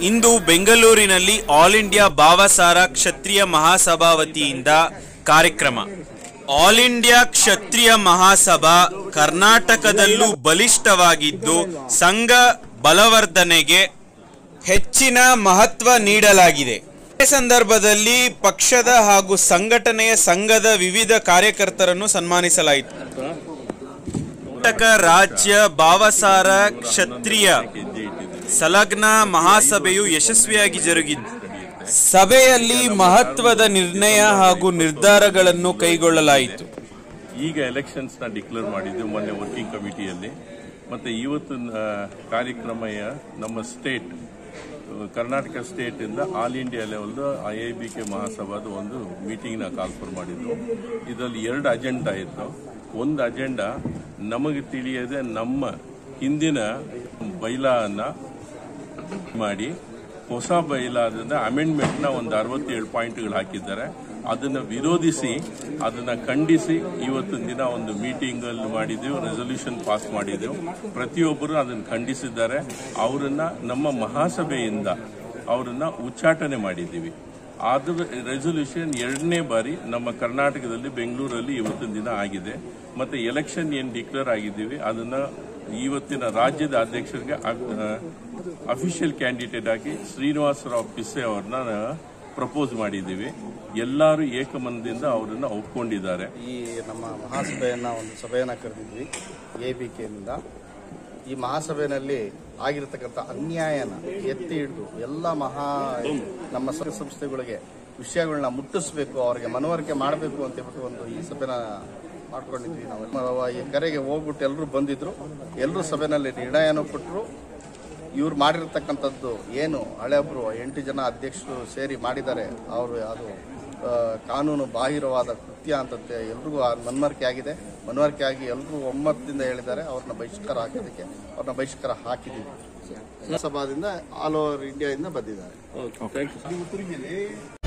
ಇಂದು ಬೆಂಗಳೂರಿನಲ್ಲಿ all India Bhavasara Kshatriya Mahasabha ವತಿಯಿಂದ ಕಾರ್ಯಕ್ರಮ ಆಲ್ ಇಂಡಿಯಾ ಕ್ಷತ್ರಿಯ ಮಹಾಸಭಾ ಕರ್ನಾಟಕದಲ್ಲೂ ಬಲಿಷ್ಠವಾಗಿದ್ದು ಸಂಘ ಬಲವರ್ಧನೆಗೆ ಹೆಚ್ಚಿನ ಮಹತ್ವ ನೀಡಲಾಗಿದೆ ಈ ಸಂದರ್ಭದಲ್ಲಿ ಪಕ್ಷದ ಹಾಗೂ ಸಂಘಟನೆಯ ಸಂಘದ ವಿವಿಧ ಕಾರ್ಯಕರ್ತರನ್ನು ಸನ್ಮಾನಿಸಲಾಯಿತು ಕರ್ನಾಟಕ ರಾಜ್ಯ ಭಾವಸಾರ ಕ್ಷತ್ರಿಯ ಸಂಲಗ್ನ ಮಹಾಸಭೆಯು ಯಶಸ್ವಿಯಾಗಿ ಜರುಗಿದ್ದು ಸಭೆಯಲ್ಲಿ ಮಹತ್ವದ ನಿರ್ಣಯ ಹಾಗೂ ನಿರ್ಧಾರಗಳನ್ನು ಕೈಗೊಳ್ಳಲಾಯಿತು ಈಗ ಎಲೆಕ್ಷನ್ಸ್ ನ ಡಿಕ್ಲೇರ್ ಮಾಡಿದ್ದು ಮೊನ್ನೆ ವರ್ಕಿಂಗ್ ಕಮಿಟಿಯಲ್ಲಿ ಮತ್ತೆ ಇವತ್ತು ಆ, ಕಾರ್ಯಕ್ರಮ ನಮ್ಮ ಸ್ಟೇಟ್ ಕರ್ನಾಟಕ ಸ್ಟೇಟ್ ಇಂದ all India level I I B K ಮಹಾಸಭಾದ ಒಂದು ಮೀಟಿಂಗ್ ನ ಕಾಲ್ಫರ್ ಮಾಡಿದ್ದು ಇದರಲ್ಲಿ ಎರಡು ಅಜೆಂಡಾ ಇತ್ತು ಒಂದು ಅಜೆಂಡಾ ನಮಗೆ ತಿಳಿಯದೆ ನಮ್ಮ ಹಿಂದಿನ ಬೈಲಾನ ಮಾಡಿ ಹೊಸ ಬೈಲಾದಿಂದ ಅಮೆಂಡ್ಮೆಂಟ್ ನ ಒಂದು ಅರವತ್ತೇಳು ಪಾಯಿಂಟ್ಗಳು ಹಾಕಿದ್ದಾರೆ ಅದನ್ನ ವಿರೋಧಿಸಿ ಅದನ್ನ ಖಂಡಿಸಿ ಇವತ್ತಿನ ದಿನ ಒಂದು ಮೀಟಿಂಗ್ ಅಲ್ಲಿ ಮಾಡಿದೆವು ರೆಸೊಲ್ಯೂಷನ್ ಪಾಸ್ ಮಾಡಿದೆವು ಪ್ರತಿಯೊಬ್ಬರು ಅದನ್ನು ಖಂಡಿಸಿದ್ದಾರೆ ಅವರನ್ನ ನಮ್ಮ ಮಹಾಸಭೆಯಿಂದ ಅವರನ್ನ ಉಚ್ಚಾಟನೆ ಮಾಡಿದ್ದೀವಿ ಅದ್ರ ರೆಸೊಲ್ಯೂಷನ್ ಎರಡನೇ ಬಾರಿ ನಮ್ಮ ಕರ್ನಾಟಕದಲ್ಲಿ ಬೆಂಗಳೂರಲ್ಲಿ ಇವತ್ತಿನ ದಿನ ಆಗಿದೆ ಮತ್ತೆ ಎಲೆಕ್ಷನ್ ಏನ್ ಡಿಕ್ಲೇರ್ ಆಗಿದ್ದೀವಿ ಅದನ್ನ ಇವತ್ತಿನ ರಾಜ್ಯದ ಅಧ್ಯಕ್ಷರಿಗೆ ಅಫಿಷಿಯಲ್ ಕ್ಯಾಂಡಿಡೇಟ್ ಆಗಿ ಶ್ರೀನಿವಾಸರಾವ್ ಪಿಸ್ಸೆ ಅವ್ರನ್ನ ಪ್ರಪೋಸ್ ಮಾಡಿದ್ದೀವಿ ಎಲ್ಲರೂ ಏಕಮನದಿಂದ ಅವರನ್ನ ಒಪ್ಕೊಂಡಿದ್ದಾರೆ ಈ ನಮ್ಮ ಮಹಾಸಭೆಯನ್ನ ಒಂದು ಸಭೆಯನ್ನ ಕರೆದಿದ್ವಿ ಎ ಬಿ ಕೆಯಿಂದ ಈ ಮಹಾಸಭೆಯಲ್ಲಿ ಆಗಿರತಕ್ಕಂಥ ಅನ್ಯಾಯನ ಎತ್ತಿ ಹಿಡಿದು ಎಲ್ಲ ಮಹಾ ನಮ್ಮ ಸಂಘ ಸಂಸ್ಥೆಗಳಿಗೆ ವಿಷಯಗಳನ್ನ ಮುಟ್ಟಿಸ್ಬೇಕು ಅವರಿಗೆ ಮನವರಿಕೆ ಮಾಡಬೇಕು ಅಂತ ಹೇಳ್ಬಿಟ್ಟು ಒಂದು ಈ ಸಭೆನ ಮಾಡ್ಕೊಂಡಿದ್ವಿ ನಾವು ನಮ್ಮ ಈ ಕರೆಗೆ ಹೋಗ್ಬಿಟ್ಟು ಎಲ್ಲರೂ ಬಂದಿದ್ರು ಎಲ್ಲರೂ ಸಭೆನಲ್ಲಿ ನಿರ್ಣಯನೂ ಕೊಟ್ಟರು ಇವ್ರು ಮಾಡಿರ್ತಕ್ಕಂಥದ್ದು ಏನು ಹಳೆಬ್ರು ಎಂಟು ಜನ ಅಧ್ಯಕ್ಷರು ಸೇರಿ ಮಾಡಿದ್ದಾರೆ ಅವರು ಅದು ಆ, ಕಾನೂನು ಬಾಹಿರವಾದ ಕೃತ್ಯ ಅಂತಂತೆ ಎಲ್ರಿಗೂ ಆ ಮನವರಿಕೆ ಆಗಿದೆ ಮನವರಿಕೆ ಆಗಿ ಎಲ್ಲರೂ ಒಮ್ಮತದಿಂದ ಹೇಳಿದ್ದಾರೆ ಅವ್ರನ್ನ ಬಹಿಷ್ಕಾರ ಹಾಕೋದಕ್ಕೆ ಅವ್ರನ್ನ ಬಹಿಷ್ಕಾರ ಹಾಕಿದ್ದೀವಿ ಸಭಾದಿಂದ ಆಲ್ ಓವರ್ ಇಂಡಿಯಾದಿಂದ ಬಂದಿದ್ದಾರೆ